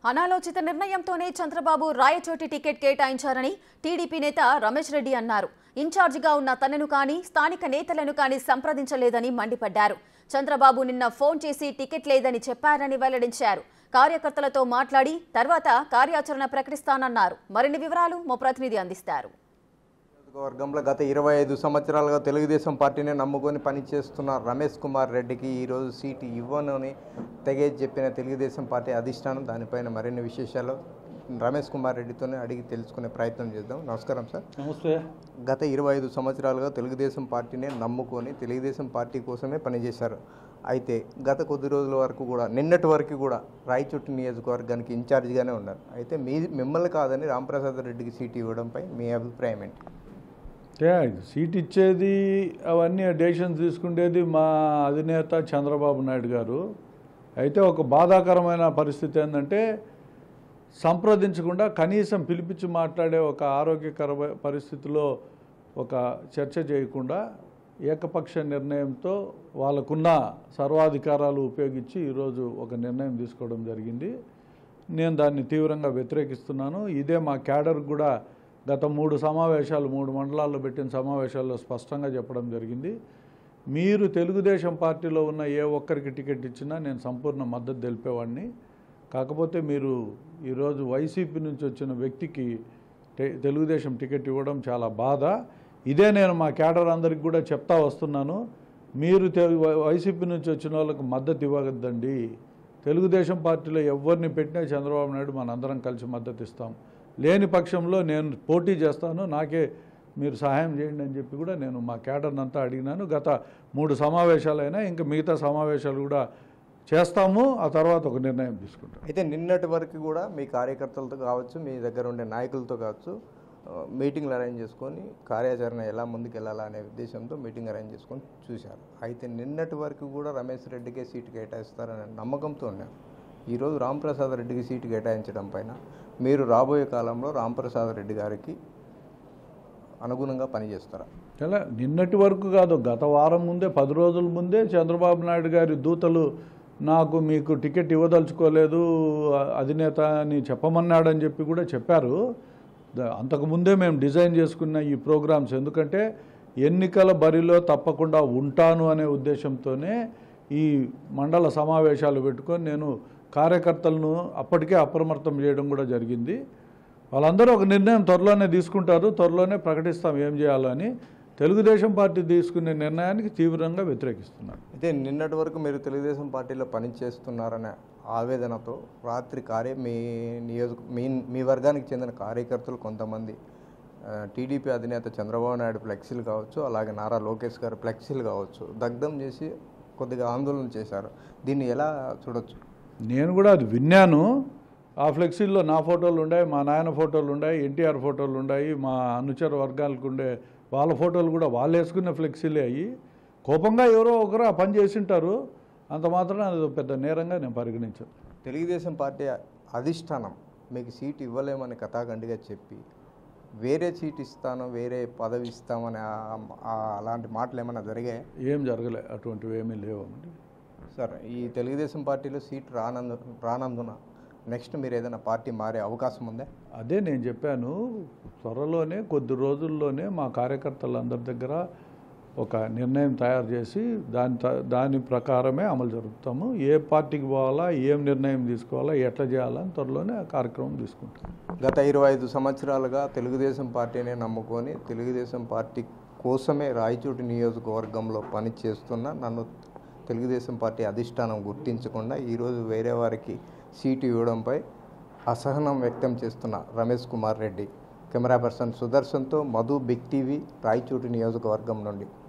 అనాలోచిత నిర్ణయంతోనే చంద్రబాబు రాయచోటి టికెట్ కేటాయించారని టీడీపీ నేత రమేష్ రెడ్డి అన్నారు ఇన్ఛార్జిగా ఉన్న తనను కానీ స్థానిక నేతలను కానీ సంప్రదించలేదని మండిపడ్డారు చంద్రబాబు నిన్న ఫోన్ చేసి టికెట్ లేదని చెప్పారని వెల్లడించారు కార్యకర్తలతో మాట్లాడి తర్వాత కార్యాచరణ ప్రకటిస్తానన్నారు మరిన్ని వివరాలు మా ప్రతినిధి అందిస్తారు నియోజకవర్గంలో గత ఇరవై ఐదు సంవత్సరాలుగా తెలుగుదేశం పార్టీని నమ్ముకొని పనిచేస్తున్న రమేష్ కుమార్ రెడ్డికి ఈరోజు సీటు ఇవ్వనని తెగేసి చెప్పిన తెలుగుదేశం పార్టీ అధిష్టానం దానిపైన మరిన్ని విశేషాలు రమేష్ కుమార్ రెడ్డితోనే అడిగి తెలుసుకునే ప్రయత్నం చేద్దాం నమస్కారం సార్ నమస్తే గత ఇరవై ఐదు సంవత్సరాలుగా తెలుగుదేశం పార్టీనే నమ్ముకొని తెలుగుదేశం పార్టీ కోసమే పనిచేశారు అయితే గత కొద్ది రోజుల వరకు కూడా నిన్నటి వరకు కూడా రాయచోటి నియోజకవర్గానికి ఇన్ఛార్జిగానే ఉన్నారు అయితే మీ మిమ్మల్ని కాదని రాంప్రసాద్ రెడ్డికి సీటు ఇవ్వడంపై మీ అభిప్రాయం ఏంటి అంటే సీట్ ఇచ్చేది అవన్నీ డెసిషన్స్ తీసుకునేది మా అధినేత చంద్రబాబు నాయుడు గారు అయితే ఒక బాధాకరమైన పరిస్థితి ఏంటంటే సంప్రదించకుండా కనీసం పిలిపించి మాట్లాడే ఒక ఆరోగ్యకర పరిస్థితిలో ఒక చర్చ చేయకుండా ఏకపక్ష నిర్ణయంతో వాళ్ళకున్న సర్వాధికారాలు ఉపయోగించి ఈరోజు ఒక నిర్ణయం తీసుకోవడం జరిగింది నేను దాన్ని తీవ్రంగా వ్యతిరేకిస్తున్నాను ఇదే మా క్యాడర్ కూడా గత మూడు సమావేశాలు మూడు మండలాల్లో పెట్టిన సమావేశాల్లో స్పష్టంగా చెప్పడం జరిగింది మీరు తెలుగుదేశం పార్టీలో ఉన్న ఏ ఒక్కరికి టికెట్ ఇచ్చినా నేను సంపూర్ణ మద్దతు తెలిపేవాడిని కాకపోతే మీరు ఈరోజు వైసీపీ నుంచి వచ్చిన వ్యక్తికి తె- తెలుగుదేశం టికెట్ ఇవ్వడం చాలా బాధ ఇదే నేను మా క్యాడర్ అందరికి కూడా చెప్తా వస్తున్నాను మీరు తె- వై- వైసీపీ నుంచి వచ్చిన వాళ్ళకు మద్దతు ఇవ్వద్దండి తెలుగుదేశం పార్టీలో ఎవరిని పెట్టినా చంద్రబాబు నాయుడు మనందరం కలిసి మద్దతు ఇస్తాం లేని పక్షంలో నేను పోటీ చేస్తాను నాకే మీరు సహాయం చేయండి అని చెప్పి కూడా నేను మా క్యాడర్ని అంతా అడిగినాను గత మూడు సమావేశాలైనా ఇంకా మిగతా సమావేశాలు కూడా చేస్తాము ఆ తర్వాత ఒక నిర్ణయం తీసుకుంటాం అయితే నిన్నటి వరకు కూడా మీ కార్యకర్తలతో కావచ్చు మీ దగ్గర ఉండే నాయకులతో కావచ్చు ఆ, మీటింగ్లు అరేంజ్ చేసుకొని కార్యాచరణ ఎలా ముందుకు వెళ్ళాలా అనే ఉద్దేశంతో మీటింగ్ అరేంజ్ చేసుకొని చూశారు అయితే నిన్నటి వరకు కూడా రమేష్ రెడ్డికే సీటు కేటాయిస్తారనే నమ్మకంతో ఉన్నారు ఈరోజు రాంప్రసాద్ రెడ్డికి సీటు కేటాయించడం పైన మీరు రాబోయే కాలంలో రాంప్రసాద్ రెడ్డి గారికి అనుగుణంగా పనిచేస్తారా ఎలా నిన్నటి వరకు కాదు గత వారం ముందే పది రోజుల ముందే చంద్రబాబు నాయుడు గారి దూతలు నాకు మీకు టికెట్ ఇవ్వదలుచుకోలేదు అ- అధినేత అని చెప్పమన్నాడని చెప్పి కూడా చెప్పారు ద- అంతకుముందే మేము డిజైన్ చేసుకున్న ఈ ప్రోగ్రామ్స్ ఎందుకంటే ఎన్నికల బరిలో తప్పకుండా ఉంటాను అనే ఉద్దేశంతోనే ఈ మండల సమావేశాలు పెట్టుకొని నేను కార్యకర్తలను అప్పటికే అప్రమత్తం చేయడం కూడా జరిగింది వాళ్ళందరూ ఒక నిర్ణయం త్వరలోనే తీసుకుంటారు త్వరలోనే ప్రకటిస్తాం ఏం చేయాలని తెలుగుదేశం పార్టీ తీసుకునే నిర్ణయానికి తీవ్రంగా వ్యతిరేకిస్తున్నారు అయితే నిన్నటి వరకు మీరు తెలుగుదేశం పార్టీలో పనిచేస్తున్నారనే ఆవేదనతో రాత్రి కార్య మీ నియోజక మీ మీ వర్గానికి చెందిన కార్యకర్తలు కొంతమంది ఆ, టీడీపీ అధినేత చంద్రబాబు నాయుడు ఫ్లెక్సీలు కావచ్చు అలాగే నారా లోకేష్ గారు ఫ్లెక్సీలు కావచ్చు దగ్ధం చేసి కొద్దిగా ఆందోళన చేశారు దీన్ని ఎలా చూడొచ్చు నేను కూడా అది విన్నాను ఆ ఫ్లెక్సీల్లో నా ఫోటోలు ఉన్నాయి మా నాయన ఫోటోలు ఉన్నాయి ఎన్టీఆర్ ఫోటోలు ఉన్నాయి మా అనుచర వర్గాలకు ఉండే వాళ్ళ ఫోటోలు కూడా వాళ్ళు వేసుకున్న ఫ్లెక్సీలే అయ్యి కోపంగా ఎవరో ఒకరు ఆ పని చేసింటారు అంత మాత్రం అది ఒక పెద్ద నేరంగా నేను పరిగణించాను తెలుగుదేశం పార్టీ అధిష్టానం మీకు సీట్ ఇవ్వలేమని కథాగండిగా చెప్పి వేరే సీట్ ఇస్తాను వేరే పదవి ఇస్తామని ఆ- ఆ- అలాంటి మాటలు ఏమైనా జరిగాయి ఏం జరగలే అటువంటివి ఏమీ లేవండి సార్ ఈ తెలుగుదేశం పార్టీలో సీట్ రానందు రానందున నెక్స్ట్ మీరు ఏదైనా పార్టీ మారే అవకాశం ఉందా అదే నేను చెప్పాను త్వరలోనే కొద్ది రోజుల్లోనే మా కార్యకర్తలందరి దగ్గర ఒక నిర్ణయం తయారు చేసి దాని త- దాని ప్రకారమే అమలు జరుపుతాము ఏ పార్టీకి పోవాలా ఏం నిర్ణయం తీసుకోవాలా ఎట్లా చేయాలని త్వరలోనే ఆ కార్యక్రమం తీసుకుంటాం గత ఇరవై ఐదు సంవత్సరాలుగా తెలుగుదేశం పార్టీనే నమ్ముకొని తెలుగుదేశం పార్టీ కోసమే రాయచోటి నియోజకవర్గంలో పనిచేస్తున్న నన్ను తెలుగుదేశం పార్టీ అధిష్టానం గుర్తించకుండా ఈరోజు వేరే వారికి సీటు ఇవ్వడంపై అసహనం వ్యక్తం చేస్తున్న రమేష్ కుమార్ రెడ్డి కెమెరా పర్సన్ సుదర్శన్తో మధు బిగ్ టీవీ రాయచోటి నియోజకవర్గం నుండి